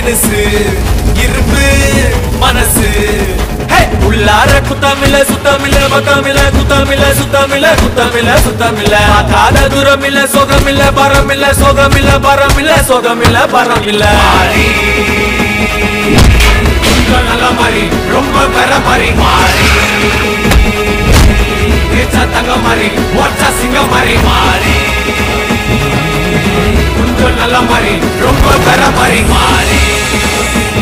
தினுசு இரும்பு மனசு ஹே! உள்ளார குத்தமில்ல சுத்தமில்ல பக்கமில்ல குத்தமில்ல சுத்தமில்ல குத்தமில்ல சுத்தமில்ல காத தூரமில்ல சோகமில்ல பரமில்ல சோகமில்ல பரமில்ல சோகமில்ல பரமில்ல கொஞ்சம் நல்ல மாதிரி ரொம்ப பெற மாதிரி மாறி ஏச்சா தங்க மாதிரி ஓச்சா சிங்க மாதிரி மாறி கொஞ்சம் நல்ல மாதிரி ரொம்ப பெற மாதிரி மாறி